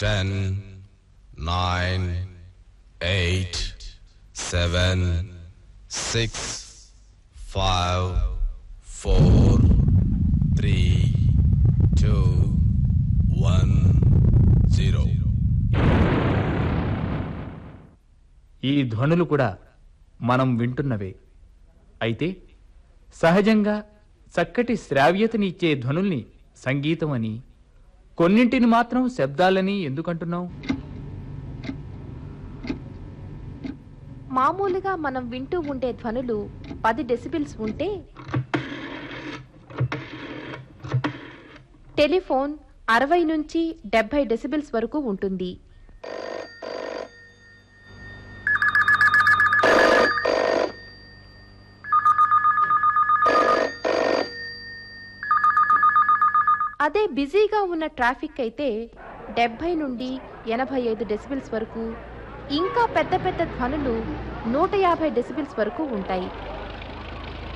ten nine eight seven six five four three two one zero ఈ ధ్వనులు కూడా మనం వింటున్నవే అయితే సహజంగా చక్కటి శ్రావ్యతని ఇచ్చే ధ్వనుల్ని సంగీతం అని కొన్నింటిని మాత్రం శబ్దాలని ఎందుకంటున్నాం మామూలుగా మనం వింటూ ఉండే ధ్వనులు పది డెసిబిల్స్ ఉంటే టెలిఫోన్ అరవై నుంచి డెబ్బై డెసిబిల్స్ వరకు ఉంటుంది అదే బిజీగా ఉన్న ట్రాఫిక్ అయితే డెబ్బై నుండి ఎనభై ఐదు డెసిబిల్స్ వరకు ఇంకా పెద్ద పెద్ద ధ్వనులు నూట యాభై డెసిబిల్స్ వరకు ఉంటాయి